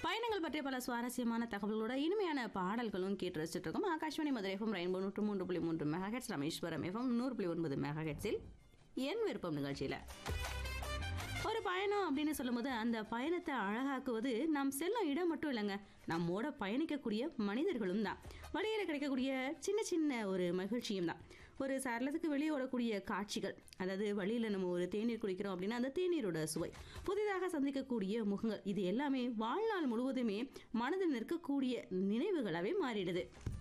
பயணங்கள் பற்றிய பல சுவாரஸ்யமான தகவல்களோட இனிமையான பாடல்களும் கேட்டு ரசிச்சுட்டு இருக்கோம் ஆகாஷ்வாணி மதுரை எஃப்எம் ரெயின்போ நூற்று மூன்று புள்ளி மூன்று மெகாஹெட்ஸ் ராமேஸ்வரம் எஃப்எம் நூறு புள்ளி ஒன்பது மெகாஹெட்ஸில் என் விருப்பம் நிகழ்ச்சியில் ஒரு பயணம் அப்படின்னு சொல்லும்போது அந்த பயணத்தை அழகாக்குவது நாம் செல்லும் இடம் மட்டும் இல்லைங்க நம்மோட பயணிக்கக்கூடிய மனிதர்களும் தான் வழியில் கிடைக்கக்கூடிய சின்ன சின்ன ஒரு மகிழ்ச்சியும் தான் ஒரு சரளத்துக்கு வெளியே ஓடக்கூடிய காட்சிகள் அதாவது வழியில் நம்ம ஒரு தேநீர் குடிக்கிறோம் அப்படின்னா அந்த தேநீரோட சுவை புதிதாக சந்திக்கக்கூடிய முகங்கள் இது எல்லாமே வாழ்நாள் முழுவதுமே மனதில் நிற்கக்கூடிய நினைவுகளாகவே மாறிடுது